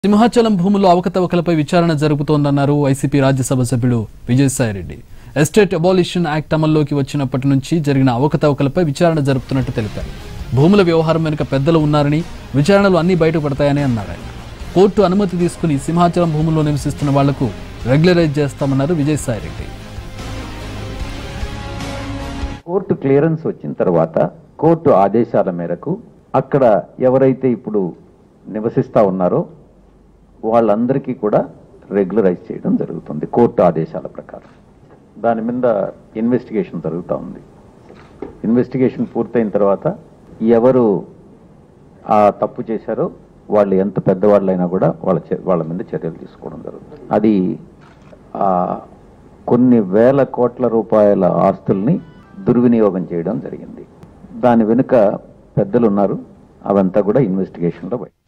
సింహాచలం భూముల్లో అవకతవకలపై విచారణ జరుగుతోందన్నారు వైసీపీ రాజ్యసభ సభ్యుడు విజయసాయిరెడ్డి ఎస్టేట్ అబాలిషన్ యాక్ట్ అమల్లోకి వచ్చినప్పటి నుంచి జరిగిన అవకతవకలపై విచారణ జరుపుతున్నట్టు తెలిపారు భూముల వ్యవహారం వెనుక పెద్దలు ఉన్నారని విచారణలు అన్ని బయటపడతాయని అన్నారు ఆయన కోర్టు అనుమతి తీసుకుని సింహాచలం భూముల్లో నివసిస్తున్న వాళ్లకు రెగ్యులరైజ్ చేస్తామన్నారు విజయసాయిరెడ్డి కోర్టు క్లియరెన్స్ వచ్చిన తర్వాత కోర్టు ఆదేశాల మేరకు అక్కడ ఎవరైతే ఇప్పుడు నివసిస్తా ఉన్నారో వాళ్ళందరికీ కూడా రెగ్యులరైజ్ చేయడం జరుగుతుంది కోర్టు ఆదేశాల ప్రకారం దాని మీద ఇన్వెస్టిగేషన్ జరుగుతూ ఉంది ఇన్వెస్టిగేషన్ పూర్తయిన తర్వాత ఎవరు ఆ తప్పు చేశారో వాళ్ళు ఎంత పెద్దవాళ్ళైనా కూడా వాళ్ళ చే- వాళ్ళ మీద చర్యలు తీసుకోవడం జరుగుతుంది అది ఆ, కొన్ని వేల కోట్ల రూపాయల ఆస్తుల్ని దుర్వినియోగం చేయడం జరిగింది దాని వెనుక పెద్దలు ఉన్నారు అవంతా కూడా ఇన్వెస్టిగేషన్లో బయట